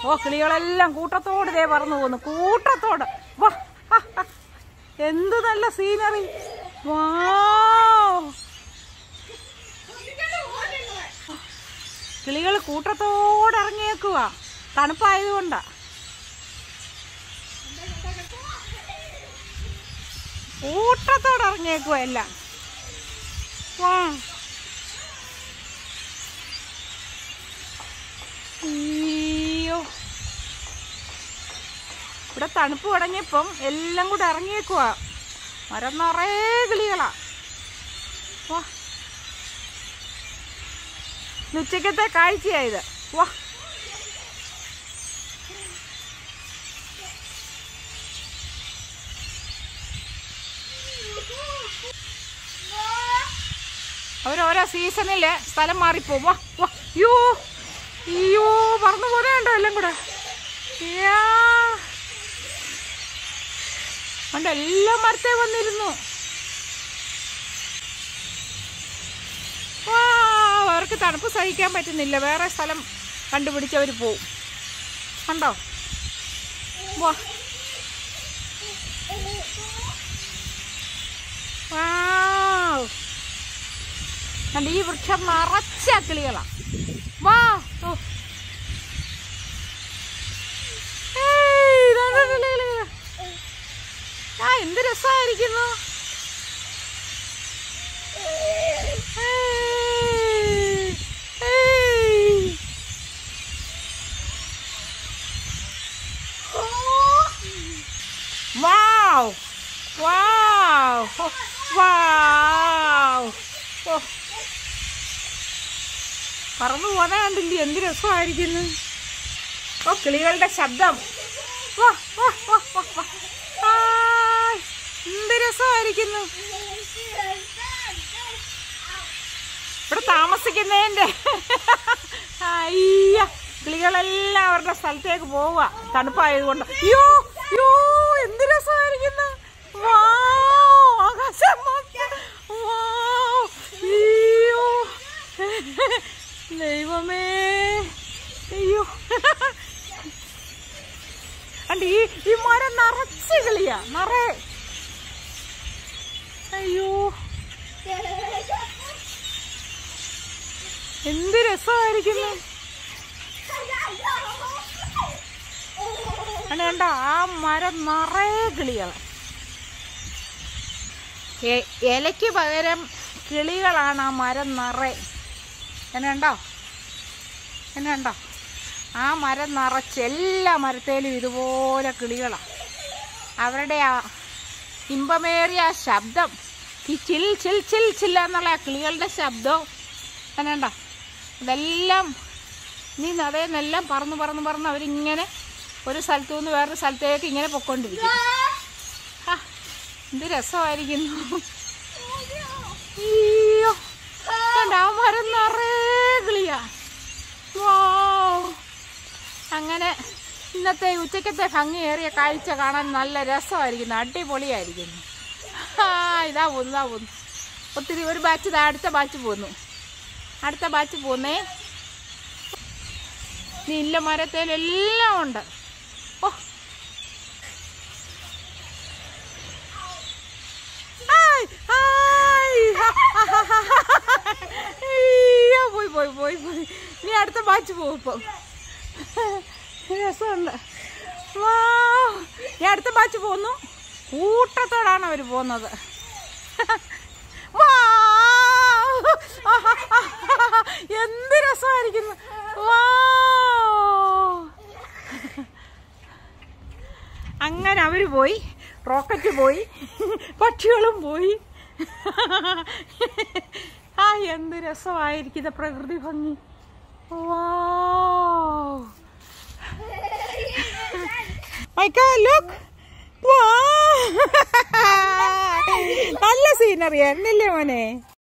ഓ കിളികളെല്ലാം കൂട്ടത്തോട് ദേ പറന്നു പോകുന്നു കൂട്ടത്തോട് വാ ഹാ, ഹാ. എന്ത് നല്ല സീനറി വാ കിളികൾ കൂട്ടത്തോടെ ഇറങ്ങിയേക്കുക തണുപ്പായതുകൊണ്ടാ കൂട്ടത്തോടെ ഇറങ്ങിയേക്കുക എല്ലാം വാ അയ്യോ ഇവിടെ തണുപ്പ് തുടങ്ങിയപ്പം എല്ലാം കൂടെ ഇറങ്ങിയേക്കുവാ മരം നിറയെ കിളികളാ വാ ഇന്ന് ഉച്ചക്കത്തെ കാഴ്ചയായത് വാ അവരോരോ സീസണില് സ്ഥലം മാറിപ്പോ വാ വാ യോ അയ്യോ പറന്നു പോലെയുണ്ടോ എല്ലാം കൂടെ യാ. ഉണ്ട് എല്ലാം മരത്തെ വന്നിരുന്നു വാ അവർക്ക് തണുപ്പ് സഹിക്കാൻ പറ്റുന്നില്ല വേറെ സ്ഥലം കണ്ടുപിടിച്ചവർ പോവും കണ്ടോ വാ വാവ്. കണ്ടോ, ഈ വൃക്ഷം നിറച്ച കിളികളാ വാ ഓ. ഏയ്, ഇതാ, ഇതാ, ഇതാ, ഇതാ, ഇതാ. ആ എന്ത് രസമായിരിക്കുന്നു ഏയ്, ഏയ്. വാവ് വാവ് ഹോ, വാവ് ഓ പറന്നു പോകാൻ കണ്ടില്ലേ എന്ത് രസമായിരിക്കുന്നു ഓ കിളികളുടെ ശബ്ദം വാ വാ വാ വാ വാ ഹായ്, എന്ത് രസമായിരിക്കുന്നു ഇവിടെ താമസിക്കുന്നതിന്റെ അയ്യ കിളികളെല്ലാം അവരുടെ സ്ഥലത്തേക്ക് പോവുക തണുപ്പായതുകൊണ്ട് അയ്യോ അയ്യോ എന്ത് രസമായിരിക്കുന്നു വാ ആകാശം മൊത്തം. വൗ, അയ്യോ ദൈവമേ അയ്യോ അണ്ട് ഈ ഈ മരം നിറച്ച് കിളിയാ നിറയെ അയ്യോ എന്ത് രസമായിരിക്കുന്നു അണ്ട് കണ്ടോ ആ മരം നിറയെ കിളികള് എ- ഇലയ്ക്ക് പകരം കിളികളാണ് ആ മരം നിറയെ എന്നെ കണ്ടോ എന്നെ കണ്ടോ ആ മരം നിറച്ച് എല്ലാ മരത്തേലും ഇതുപോലെ കിളികളാണ് അവരുടെ ആ ഇമ്പമേറിയ ആ ശബ്ദം ഈ ചിൽ ചിൽ ചിൽ ചില്ല എന്നുള്ള ആ കിളികളുടെ ശബ്ദം എന്നെ കണ്ടോ ഇതെല്ലാം നീ നടയെന്നെല്ലാം പറന്ന് പറന്ന് പറന്ന് അവരിങ്ങനെ ഒരു സ്ഥലത്തു നിന്ന് വേറൊരു സ്ഥലത്തേക്ക് ഇങ്ങനെ പൊക്കോണ്ടിരിക്കും ആ എന്ത് രസമായിരിക്കുന്നു അയ്യോ കണ്ടോ, ആ മരം നിറയെ കിളിയാ വൗ. അങ്ങനെ ഇന്നത്തെ ഉച്ചക്കത്തെ ഭംഗിയേറിയ കാഴ്ച കാണാൻ നല്ല രസമായിരിക്കുന്നു അടിപൊളിയായിരിക്കുന്നു ആ ഇതാ പോന്നു ഇതാ പോന്നു ഒത്തിരി ഒരു ബാച്ച് ഇതാ അടുത്ത ബാച്ച് പോന്നു അടുത്ത ബാച്ച് പോന്നേ നീല മരത്തേലെല്ലാം ഉണ്ട് ഓ ആയ്, ആയ്, ഹാ, ഹാ, ഹാ, ഹാ, ഹാ. അയ്യോ, പോയി പോയി പോയി പോയി നീ അടുത്ത ബാച്ച് പോകും ഇപ്പം രസമുണ്ട് വാ ഞാൻ അടുത്ത ബാച്ച് പോന്നു കൂട്ടത്തോടാണ് അവർ പോകുന്നത് വാ എന്ത് രസമായിരിക്കുന്നു വാ അങ്ങനെ അവര് പോയി റോക്കറ്റ് പോയി പക്ഷികളും പോയി ആ എന്ത് രസമായിരിക്കുന്ന പ്രകൃതി ഭംഗി വാ മൈക്കാ ലുക്ക് നല്ല സീനറി ആയിരുന്നില്ലേ മോനെ